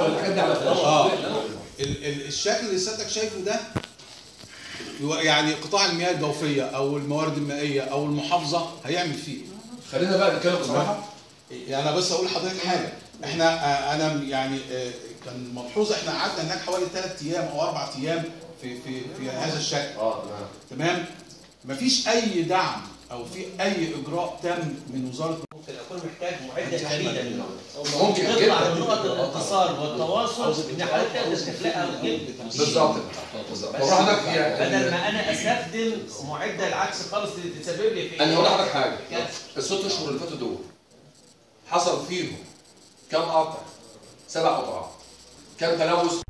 الحاجات دي على فلاش اه ال- ال- الشكل اللي سيادتك شايفه ده هو يعني قطاع المياه الجوفيه او الموارد المائيه او المحافظه هيعمل فيه خلينا بقى نتكلم بصراحه يعني انا بس اقول لحضرتك حاجه احنا آه، انا يعني آه، كان ملحوظه احنا قعدنا هناك حوالي ثلاث ايام او اربع ايام في في في هذا الشكل اه تمام تمام مفيش اي دعم او في اي اجراء تم من وزاره ممكن اكون محتاج معده فريده منه ممكن تطلع جدا من نقط الاتصال والتواصل ان حضرتك تقدر تخلقها وتجيب بالظبط بالظبط طب هناك بدل يعني ما انا استخدم معده العكس خالص اللي تسبب لي في انا هقول لحضرتك حاجه كده. الست اشهر اللي فاتوا دول حصل فيهم كم قطع؟ سبع قطعات كم تلوث